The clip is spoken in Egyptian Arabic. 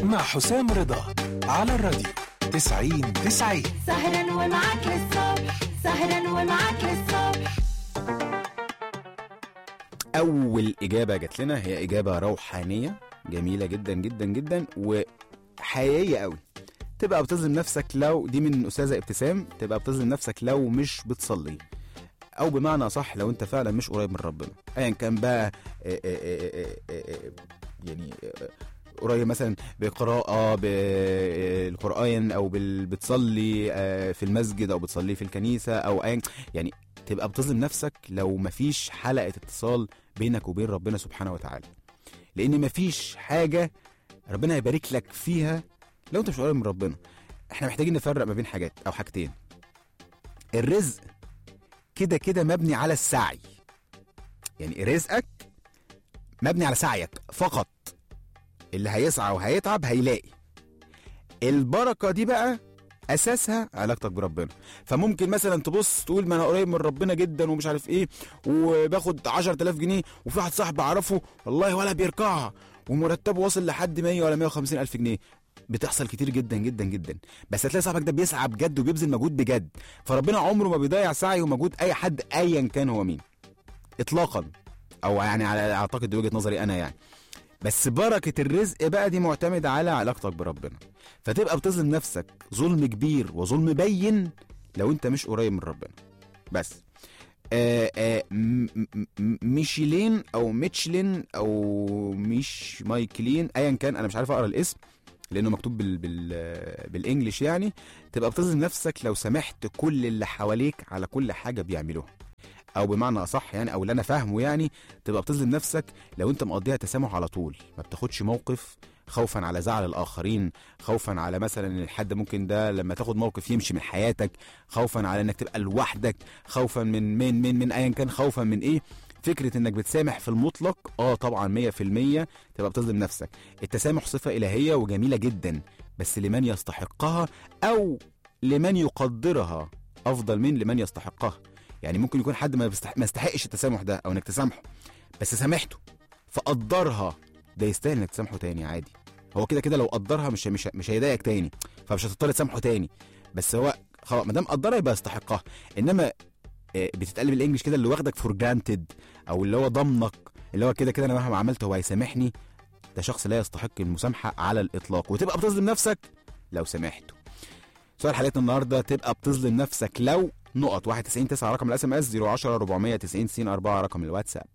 مع حسام رضا على الراديو 90 90 سهرا ومعاك للصبح سهرا ومعاك للصبح اول اجابه جات لنا هي اجابه روحانيه جميله جدا جدا جدا وحقيقيه قوي تبقى بتظلم نفسك لو دي من استاذه ابتسام تبقى بتظلم نفسك لو مش بتصلي او بمعنى صح لو انت فعلا مش قريب من ربنا ايا كان بقى آه، آه، آه، آه، آه، يعني آه، قريب مثلا بقراءة بالقرآن أو بال- بتصلي آه، في المسجد أو بتصلي في الكنيسة أو أيا يعني تبقى بتظلم نفسك لو مفيش حلقة اتصال بينك وبين ربنا سبحانه وتعالى لأن مفيش حاجة ربنا هيبارك لك فيها لو أنت مش قريب من ربنا احنا محتاجين نفرق ما بين حاجات أو حاجتين الرزق كده كده مبني على السعي يعني رزقك مبني على سعيك فقط اللي هيسعى وهيتعب هيلاقي البركة دي بقى اساسها علاقتك بربنا فممكن مثلا تبص تقول ما انا قريب من ربنا جدا ومش عارف ايه وباخد 10000 جنيه وفي واحد صاحبي اعرفه والله ولا بيركعها ومرتبه واصل لحد 100 ولا 150 الف جنيه بتحصل كتير جدا جدا جدا بس هتلاقي صاحبك ده بيسعى بجد وبيبذل مجهود بجد فربنا عمره ما بيضيع سعي ومجهود اي حد ايا كان هو مين اطلاقا او يعني على اعتقد دي وجهه نظري انا يعني بس بركة الرزق بقى دي معتمدة على علاقتك بربنا فتبقى بتظلم نفسك ظلم كبير وظلم بين لو انت مش قريب من ربنا بس آه آه م- م- م- ميشيلين او ميتشلين او مش مايكلين ايا كان انا مش عارف اقرا الاسم لانه مكتوب بال بال بالانجلش يعني تبقى بتظلم نفسك لو سمحت كل اللي حواليك على كل حاجه بيعملوها او بمعنى اصح يعني او اللي انا فاهمه يعني تبقى بتظلم نفسك لو انت مقضيها تسامح على طول ما بتاخدش موقف خوفا على زعل الاخرين خوفا على مثلا ان الحد ممكن ده لما تاخد موقف يمشي من حياتك خوفا على انك تبقى لوحدك خوفا من من من من ايا كان خوفا من ايه فكره انك بتسامح في المطلق اه طبعا 100% تبقى بتظلم نفسك التسامح صفه الهيه وجميله جدا بس لمن يستحقها او لمن يقدرها افضل من لمن يستحقها يعني ممكن يكون حد ما بيستح... ما يستحقش التسامح ده او انك تسامحه بس سامحته فقدرها ده يستاهل انك تسامحه تاني عادي هو كده كده لو قدرها مش مش مش هيضايقك تاني فمش هتضطر تسامحه تاني بس هو خلاص ما دام قدرها يبقى يستحقها انما آه، بتتقال بالانجلش كده اللي واخدك فور جرانتد او اللي هو ضمنك اللي هو كده كده انا مهما عملت هو هيسامحني ده شخص لا يستحق المسامحه على الاطلاق وتبقى بتظلم نفسك لو سامحته سؤال حلقتنا النهارده تبقى بتظلم نفسك لو نقط 91 9 رقم الاس ام اس 010 490 94 رقم الواتساب